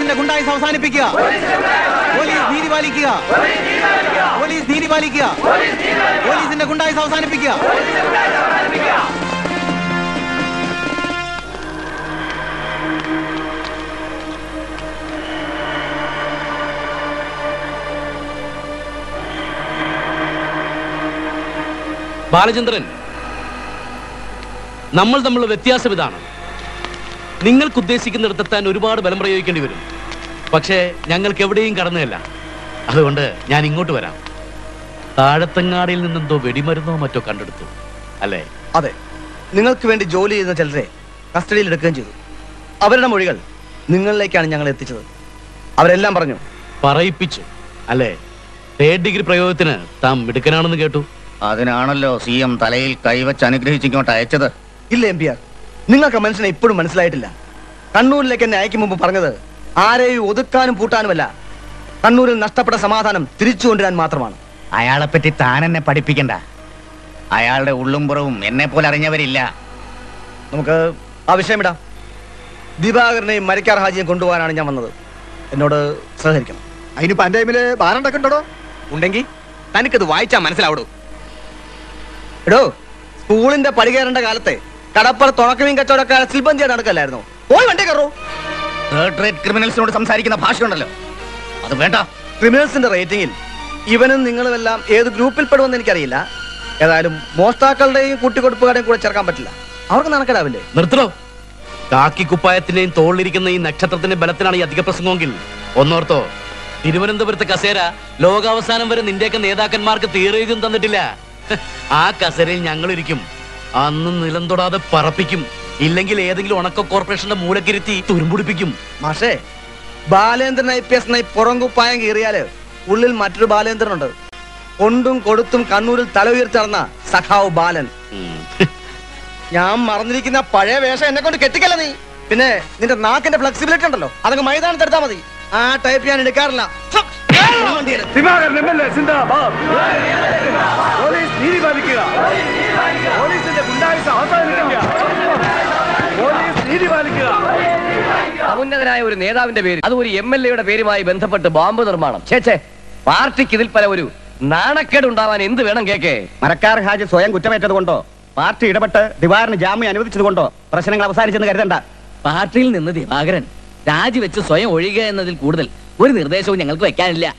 പോലീസിന്റെ ഗുണ്ടായിസ് അവസാനിപ്പിക്കുക പോലീസ് നീതി പാലിക്കുക പോലീസ് നീതി പാലിക്കുക പോലീസിന്റെ ഗുണ്ടായിസ് അവസാനിപ്പിക്കുക ബാലചന്ദ്രൻ നമ്മൾ തമ്മിലുള്ള വ്യത്യാസം ഇതാണ് നിങ്ങൾക്ക് ഉദ്ദേശിക്കുന്നിടത്തെത്താൻ ഒരുപാട് ബലം പ്രയോഗിക്കേണ്ടി വരും പക്ഷേ ഞങ്ങൾക്ക് എവിടെയും കടന്നുകയല്ല അതുകൊണ്ട് ഞാൻ ഇങ്ങോട്ട് വരാം താഴത്തങ്ങാടിയിൽ നിന്നെന്തോ വെടിമരുന്നോ മറ്റോ കണ്ടെടുത്തു അല്ലേ അതെ നിങ്ങൾക്ക് വേണ്ടി ജോലി ചെയ്യുന്ന ചിലരെ കസ്റ്റഡിയിൽ എടുക്കുകയും ചെയ്തു അവരുടെ മൊഴികൾ നിങ്ങളിലേക്കാണ് ഞങ്ങൾ എത്തിച്ചത് അവരെല്ലാം പറഞ്ഞു പറയിപ്പിച്ചു അല്ലേ തേർഡ് ഡിഗ്രി പ്രയോഗത്തിന് താൻ മിടുക്കനാണെന്ന് കേട്ടു അതിനാണല്ലോ സി എം തലയിൽ കൈവച്ച് അനുഗ്രഹിച്ച് ഇങ്ങോട്ട് അയച്ചത് ഇല്ല എം പി ആർ നിങ്ങൾക്ക് ആ മനുഷ്യനെ ഇപ്പോഴും മനസ്സിലായിട്ടില്ല കണ്ണൂരിലേക്ക് എന്നെ അയക്കും മുമ്പ് പറഞ്ഞത് ആരെയും ഒതുക്കാനും പൂട്ടാനുമല്ല കണ്ണൂരിൽ നഷ്ടപ്പെട്ട സമാധാനം തിരിച്ചു കൊണ്ടുവരാൻ മാത്രമാണ് അയാളെപ്പറ്റി താൻ എന്നെ പഠിപ്പിക്കണ്ട അയാളുടെ ഉള്ളും പുറവും എന്നെ പോലെ അറിഞ്ഞവരില്ല നമുക്ക് ആ വിഷയം ഇടാം ദിവാകരനെയും മരിക്കാർ ഹാജിയും കൊണ്ടുപോകാനാണ് ഞാൻ വന്നത് എന്നോട് സഹകരിക്കണം അതിനിപ്പോ എന്റെ ടൈമില് ബാറുണ്ടൊക്കെ ഉണ്ടോ ഉണ്ടെങ്കിൽ തനിക്കത് വായിച്ചാൽ മനസ്സിലാവടൂ എടോ സ്കൂളിന്റെ പടി കയറേണ്ട കാലത്തെ കടപ്പുറത്ത് ഉണക്കമീൻ കച്ചവടക്കാരെ സിൽബന്തിയായിട്ട് നടക്കല്ലായിരുന്നു പോയി വണ്ടി കയറൂ തേർഡ് റേറ്റ് ക്രിമിനൽസിനോട് സംസാരിക്കുന്ന ഭാഷയുണ്ടല്ലോ അത് വേണ്ട ക്രിമിനൽസിന്റെ റേറ്റിംഗിൽ ഇവനും നിങ്ങളുമെല്ലാം ഏത് ഗ്രൂപ്പിൽ പെടുമെന്ന് എനിക്കറിയില്ല ഏതായാലും മോഷ്ടാക്കളുടെയും കൂട്ടിക്കൊടുപ്പുകാരുടെയും കൂടെ ചേർക്കാൻ പറ്റില്ല അവർക്ക് നടക്കടാവില്ലേ നിർത്തണോ കാക്കി കുപ്പായത്തിന്റെയും തോളിലിരിക്കുന്ന ഈ നക്ഷത്രത്തിന്റെ ബലത്തിനാണ് ഈ അധിക പ്രസംഗമെങ്കിൽ ഒന്നോർത്തോ തിരുവനന്തപുരത്തെ കസേര ലോകാവസാനം വരെ നിന്റെയൊക്കെ നേതാക്കന്മാർക്ക് തീരെഴുതും തന്നിട്ടില്ല ആ കസേരയിൽ ഞങ്ങൾ ഇരിക്കും അന്ന് നിലം തൊടാതെ പറപ്പിക്കും ഇല്ലെങ്കിൽ ഏതെങ്കിലും ഉണക്ക കോർപ്പറേഷന്റെ മൂലക്കിരുത്തി തുരുമ്പുടിപ്പിക്കും മാഷേ ബാലേന്ദ്രൻ ഐ പി എസ് പുറം കുപ്പായം കീറിയാല് ഉള്ളിൽ മറ്റൊരു ബാലേന്ദ്രനുണ്ട് കൊണ്ടും കൊടുത്തും കണ്ണൂരിൽ തല ഉയർത്തി നടന്ന സഖാവ് ബാലൻ ഉം. ഞാൻ മറന്നിരിക്കുന്ന പഴയ വേഷം എന്നെ കൊണ്ട് കെട്ടിക്കല്ല നീ പിന്നെ നിന്റെ നാക്കിന്റെ ഫ്ലെക്സിബിലിറ്റി ഉണ്ടല്ലോ അതങ്ങ് മൈതാനത്ത് എടുത്താൽ മതി ആ ടൈപ്പ് ഞാൻ എടുക്കാറില്ല സമുന്നതനായ ഒരു നേതാവിന്റെ പേര് അത് ഒരു എം എൽ എയുടെ പേരുമായി ബന്ധപ്പെട്ട് ബോംബ് നിർമ്മാണം ചേച്ചേ പാർട്ടിക്ക് ഇതിൽ പല ഒരു നാണക്കേട് ഉണ്ടാവാൻ എന്ത് വേണം കേക്കേ മരക്കാർ ഹാജി സ്വയം കുറ്റമേറ്റത് കൊണ്ടോ പാർട്ടി ഇടപെട്ട് ദിവാറിന് ജാമ്യം അനുവദിച്ചത് കൊണ്ടോ പ്രശ്നങ്ങൾ അവസാനിച്ചെന്ന് കരുതണ്ട പാർട്ടിയിൽ നിന്ന് ദിവാകരൻ രാജിവെച്ച് സ്വയം ഒഴിയുക എന്നതിൽ കൂടുതൽ ഒരു നിർദ്ദേശവും ഞങ്ങൾക്ക് വെക്കാനില്ല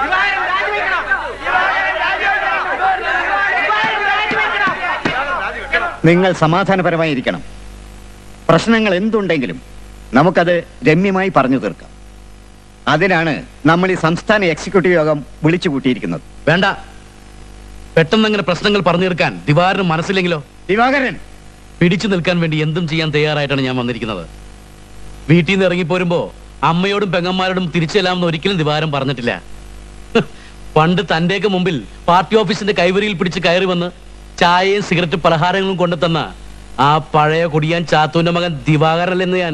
നിങ്ങൾ സമാധാനപരമായി ഇരിക്കണം പ്രശ്നങ്ങൾ എന്തുണ്ടെങ്കിലും നമുക്കത് രമ്യമായി പറഞ്ഞു തീർക്കാം അതിനാണ് നമ്മൾ ഈ സംസ്ഥാന എക്സിക്യൂട്ടീവ് യോഗം വിളിച്ചു കൂട്ടിയിരിക്കുന്നത് വേണ്ട പെട്ടെന്ന് അങ്ങനെ പ്രശ്നങ്ങൾ പറഞ്ഞു തീർക്കാൻ ദിവാറിന് മനസ്സില്ലെങ്കിലോ ദിവാകരൻ പിടിച്ചു നിൽക്കാൻ വേണ്ടി എന്തും ചെയ്യാൻ തയ്യാറായിട്ടാണ് ഞാൻ വന്നിരിക്കുന്നത് വീട്ടിൽ നിന്ന് ഇറങ്ങിപ്പോരുമ്പോ അമ്മയോടും പെങ്ങന്മാരോടും തിരിച്ചെല്ലാമെന്ന് ഒരിക്കലും ദിവാരം പറഞ്ഞിട്ടില്ല ഹ്, പണ്ട് തന്റെയൊക്കെ മുമ്പിൽ പാർട്ടി ഓഫീസിന്റെ കൈവരിയിൽ പിടിച്ച് കയറി വന്ന് ചായയും സിഗരറ്റ് പലഹാരങ്ങളും കൊണ്ടുതന്ന ആ പഴയ കുടിയാൻ ചാത്തുവിന്റെ മകൻ ദിവാകരനല്ലെന്ന് ഞാൻ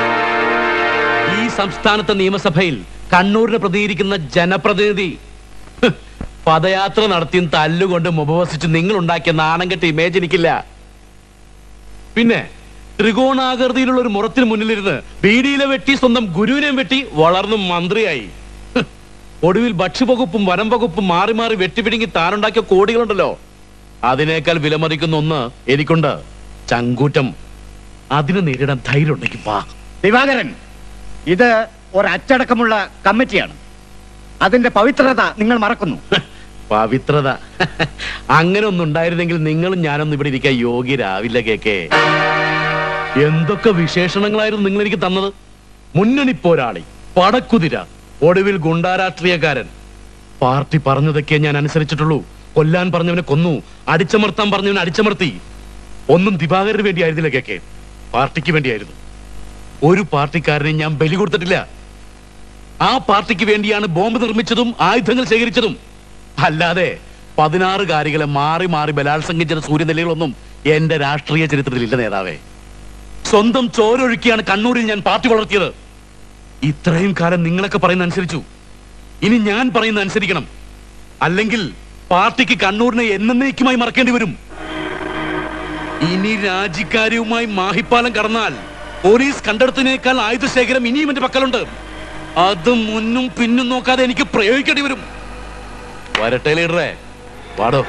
ഈ സംസ്ഥാനത്തെ നിയമസഭയിൽ കണ്ണൂരിനെ പ്രതിനിധിക്കുന്ന ജനപ്രതിനിധി ഹ്, പദയാത്ര നടത്തിയും തല്ലുകൊണ്ടും ഉപവസിച്ച് നിങ്ങൾ ഉണ്ടാക്കിയ നാണം കെട്ട ഇമേജ് എനിക്കില്ല പിന്നെ ത്രികോണാകൃതിയിലുള്ള ഒരു മുറത്തിന് മുന്നിലിരുന്ന് ബീഡിയിലെ വെട്ടി സ്വന്തം ഗുരുവിനെയും വെട്ടി വളർന്നു മന്ത്രിയായി ഹ്, ഒടുവിൽ ഭക്ഷ്യവകുപ്പും വനം വകുപ്പും മാറി മാറി വെട്ടിപിടുങ്ങി താനുണ്ടാക്കിയ കോടികളുണ്ടല്ലോ അതിനേക്കാൾ വിലമതിക്കുന്ന ഒന്ന് എനിക്കുണ്ട് ചങ്കൂറ്റം അതിനെ നേരിടാൻ ധൈര്യം ഉണ്ടെങ്കിൽ വാ ദിവാകരൻ ഇത് ഒരു അച്ചടക്കമുള്ള കമ്മിറ്റിയാണ് അതിന്റെ പവിത്രത നിങ്ങൾ മറക്കുന്നു പവിത്രത അങ്ങനെ ഒന്നും ഉണ്ടായിരുന്നെങ്കിൽ നിങ്ങളും ഞാനൊന്നും ഇവിടെ ഇരിക്കാൻ യോഗ്യരാവില്ല കേക്കേ എന്തൊക്കെ വിശേഷണങ്ങളായിരുന്നു നിങ്ങൾ എനിക്ക് തന്നത് മുന്നണി പോരാളി പടക്കുതിര ഒടുവിൽ ഗുണ്ടാരാഷ്ട്രീയക്കാരൻ പാർട്ടി പറഞ്ഞതൊക്കെ ഞാൻ അനുസരിച്ചിട്ടുള്ളൂ കൊല്ലാൻ പറഞ്ഞവനെ കൊന്നു അടിച്ചമർത്താൻ പറഞ്ഞവനെ അടിച്ചമർത്തി ഒന്നും ദിവാകരന് വേണ്ടിയായിരുന്നില്ല കേക്കെ പാർട്ടിക്ക് വേണ്ടിയായിരുന്നു ഒരു പാർട്ടിക്കാരനെയും ഞാൻ ബലി കൊടുത്തിട്ടില്ല ആ പാർട്ടിക്ക് വേണ്ടിയാണ് ബോംബ് നിർമ്മിച്ചതും ആയുധങ്ങൾ ശേഖരിച്ചതും അല്ലാതെ പതിനാറ് കാരികളെ മാറി മാറി ബലാത്സംഗം ചെയ്ത സൂര്യനെല്ലുകളൊന്നും എന്റെ രാഷ്ട്രീയ ചരിത്രത്തിൽ ഇല്ല നേതാവേ സ്വന്തം ചോരൊഴുക്കിയാണ് കണ്ണൂരിൽ ഞാൻ പാർട്ടി വളർത്തിയത് ഇത്രയും കാലം നിങ്ങളൊക്കെ പറയുന്ന അനുസരിച്ചു ഇനി ഞാൻ പറയുന്ന അനുസരിക്കണം അല്ലെങ്കിൽ പാർട്ടിക്ക് കണ്ണൂരിനെ എന്നേക്കുമായി മറക്കേണ്ടി വരും ഇനി രാജിക്കാര്യവുമായി മാഹിപ്പാലം കടന്നാൽ പോലീസ് കണ്ടെടുത്തതിനേക്കാൾ ആയുധശേഖരം ഇനിയും എന്റെ പക്കലുണ്ട് അത് മുന്നും പിന്നും നോക്കാതെ എനിക്ക് പ്രയോഗിക്കേണ്ടി വരും വരട്ടെ ലീഡറെ പാടോ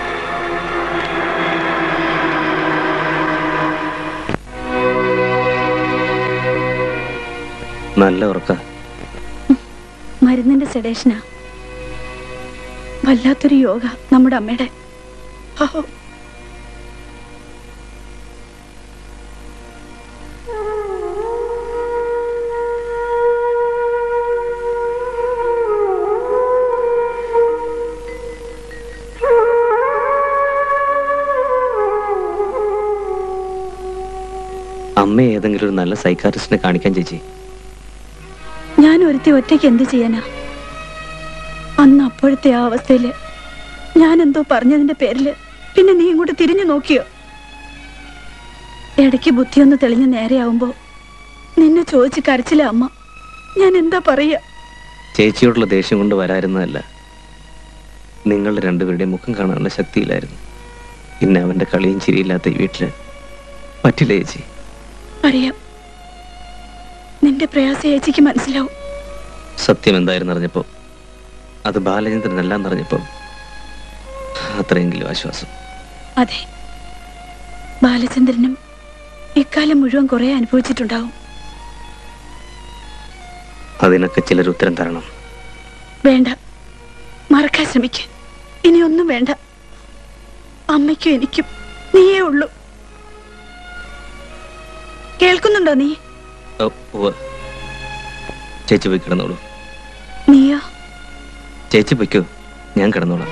നല്ല ഉറക്ക മരുന്നിന്റെ സെഡേഷനാ വല്ലാത്തൊരു യോഗ നമ്മുടെ അമ്മയുടെ ഓ അമ്മ ഏതെങ്കിലും ഒരു നല്ല സൈക്കാട്രിസ്റ്റിനെ കാണിക്കാൻ ചേച്ചി ഞാൻ ഒരുത്തി ഒറ്റയ്ക്ക് എന്ത് ചെയ്യാനാ അന്ന് അപ്പോഴത്തെ ആ അവസ്ഥയില് ഞാൻ എന്തോ പറഞ്ഞതിന്റെ പേരില് പിന്നെ നീ ഇങ്ങോട്ട് തിരിഞ്ഞു നോക്കിയോ ഇടയ്ക്ക് ബുദ്ധിയൊന്ന് തെളിഞ്ഞ് നേരെയാവുമ്പോ നിന്നെ ചോദിച്ച് കരച്ചില്ല അമ്മ ഞാൻ എന്താ പറയാ ചേച്ചിയോടുള്ള ദേഷ്യം കൊണ്ട് വരായിരുന്നതല്ല നിങ്ങളുടെ രണ്ടുപേരുടെയും മുഖം കാണാനുള്ള ശക്തിയില്ലായിരുന്നു പിന്നെ അവന്റെ കളിയും ചിരിയില്ലാത്ത ഈ വീട്ടില് പറ്റില്ല ചേച്ചി അറിയാം നിന്റെ പ്രയാസ ചേച്ചിക്ക് മനസ്സിലാവും സത്യം എന്തായിരുന്നു അറിഞ്ഞപ്പോ അത് ബാലചന്ദ്രനല്ല എന്നറിഞ്ഞപ്പോ അത്രയെങ്കിലും ആശ്വാസം അതെ ബാലചന്ദ്രനും ഇക്കാലം മുഴുവൻ കുറെ അനുഭവിച്ചിട്ടുണ്ടാവും അതിനൊക്കെ ചിലർ ഉത്തരം തരണം വേണ്ട മറക്കാൻ ശ്രമിക്ക ഇനി ഒന്നും വേണ്ട അമ്മയ്ക്കും എനിക്കും നീയേ ഉള്ളൂ കേൾക്കുന്നുണ്ടോ നീ ഓ, ഉവ്വ്. ചേച്ചി പോയി കിടന്നോളൂ നീയോ ചേച്ചി പൊയ്ക്കോ ഞാൻ കിടന്നോളാം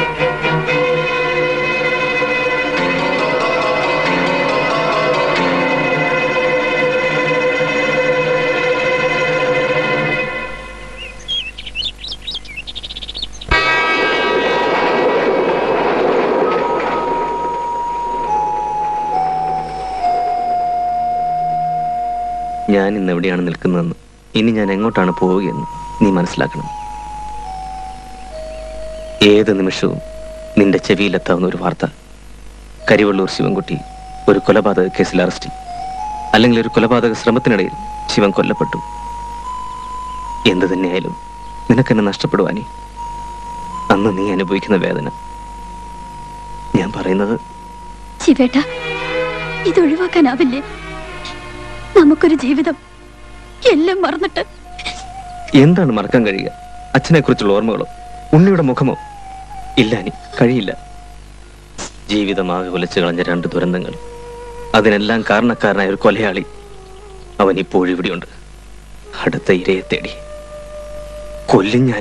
ഞാൻ ഇന്ന് എവിടെയാണ് നിൽക്കുന്നതെന്ന് ഇനി ഞാൻ എങ്ങോട്ടാണ് പോവുകയെന്ന് നീ മനസ്സിലാക്കണം ഏത് നിമിഷവും നിന്റെ ചെവിയിലെത്താവുന്ന ഒരു വാർത്ത കരിവള്ളൂർ ശിവൻകുട്ടി ഒരു കൊലപാതക കേസിൽ അറസ്റ്റിൽ അല്ലെങ്കിൽ ഒരു കൊലപാതക ശ്രമത്തിനിടയിൽ ശിവൻ കൊല്ലപ്പെട്ടു എന്തു തന്നെയായാലും നിനക്കെന്നെ നഷ്ടപ്പെടുവാനേ അന്ന് നീ അനുഭവിക്കുന്ന വേദന ഞാൻ പറയുന്നത് ശിവേട്ട ഇത് ഒഴിവാക്കാനാവില്ലേ നമുക്കൊരു ജീവിതം എല്ലാം മറന്നിട്ട് എന്താണ് മറക്കാൻ കഴിയുക അച്ഛനെ കുറിച്ചുള്ള ഓർമ്മകളോ ഉണ്ണിയുടെ മുഖമോ ഇല്ല അനി കഴിയില്ല ജീവിതമാകെ കുലച്ചു കളഞ്ഞ രണ്ട് ദുരന്തങ്ങൾ അതിനെല്ലാം കാരണക്കാരനായ ഒരു കൊലയാളി അവൻ ഇപ്പോഴും ഇവിടെയുണ്ട് അടുത്ത ഇരയെ തേടി കൊല്ലും ഞാൻ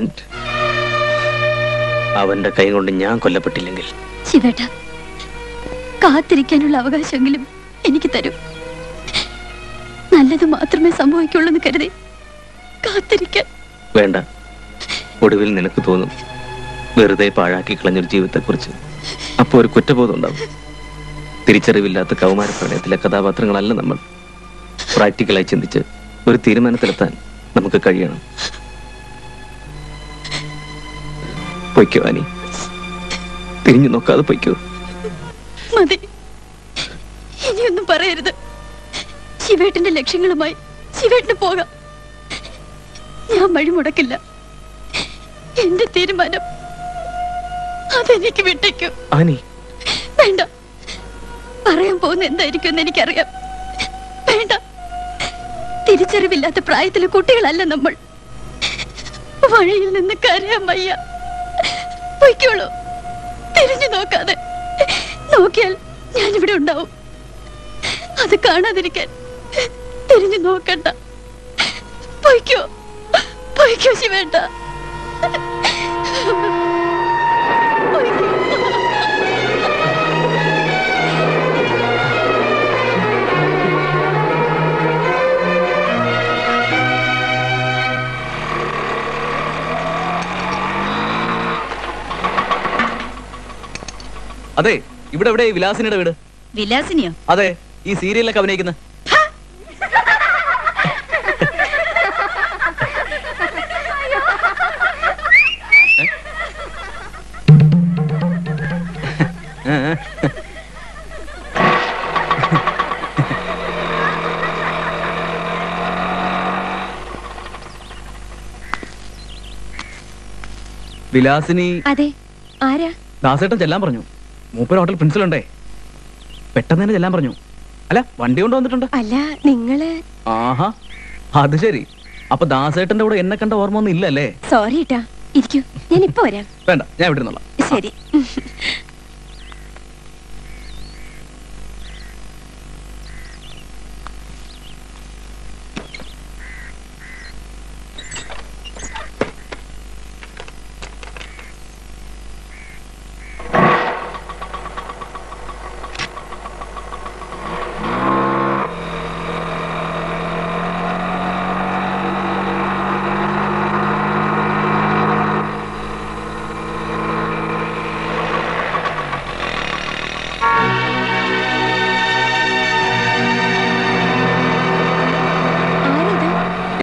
അവന്റെ കൈ കൊണ്ട് ഞാൻ കൊല്ലപ്പെട്ടില്ലെങ്കിൽ ശിവേട്ട കാത്തിരിക്കാനുള്ള അവകാശമെങ്കിലും എനിക്ക് തരൂ നല്ലത് മാത്രമേ സംഭവിക്കുള്ളൂ എന്ന് കരുതി കാത്തിരിക്കാൻ വേണ്ട ഒടുവിൽ നിനക്ക് തോന്നും വെറുതെ പാഴാക്കി കളഞ്ഞൊരു ജീവിതത്തെക്കുറിച്ച് അപ്പോൾ ഒരു കുറ്റബോധം ഉണ്ടാവും തിരിച്ചറിവില്ലാത്ത കൗമാര പ്രണയത്തിലെ കഥാപാത്രങ്ങളല്ല നമ്മൾ പ്രാക്ടിക്കലായി ചിന്തിച്ച് ഒരു തീരുമാനത്തിലെത്താൻ നമുക്ക് കഴിയണം പൊയ്ക്കോ അനി തിരിഞ്ഞു നോക്കാതെ പൊയ്ക്കോ മതി ഇനിയൊന്നും പറയരുത് ശിവേട്ടന്റെ ലക്ഷ്യങ്ങളുമായി ശിവേട്ടന് പോകാം ഞാൻ വഴി മുടക്കില്ല എന്റെ തീരുമാനം അതെനിക്ക് വിട്ടേക്കൂ ആനി വേണ്ട പറയാൻ പോകുന്ന എന്തായിരിക്കും എന്ന് എനിക്കറിയാം വേണ്ട തിരിച്ചറിവില്ലാത്ത പ്രായത്തിലെ കുട്ടികളല്ല നമ്മൾ വഴിയിൽ നിന്ന് കരയാൻ വയ്യ പൊയ്ക്കോളൂ തിരിഞ്ഞു നോക്കാതെ നോക്കിയാൽ ഞാനിവിടെ ഉണ്ടാവും അത് കാണാതിരിക്കാൻ തിരിഞ്ഞു നോക്കണ്ട പൊയ്ക്കോ പൊയ്ക്കോ ശിവേണ്ട പൊയ്ക്കോ അതെ ഇവിടെ എവിടെ വിലാസിനിയുടെ വീട് വിലാസിനിയോ അതെ ഈ സീരിയലിലൊക്കെ അഭിനയിക്കുന്ന വിലാസിനി അതെ ആരാ ദാസേട്ടൻ ചെല്ലാൻ പറഞ്ഞു മൂപ്പർ ഹോട്ടൽ പ്രിൻസിൽ ഉണ്ടേ പെട്ടെന്ന് തന്നെ ചെല്ലാൻ പറഞ്ഞു അല്ല വണ്ടി കൊണ്ട് വന്നിട്ടുണ്ട് അല്ല നിങ്ങള് ആഹാ അത് ശരി അപ്പൊ ദാസേട്ടന്റെ കൂടെ എന്നെ കണ്ട ഓർമ്മ ഒന്നും ഇല്ലല്ലേ സോറി ഏട്ടാ ഇരിക്കൂ ഞാൻ ഇപ്പൊ വരാം വേണ്ട ഞാൻ ഇവിടെ നിന്നോളാം ശരി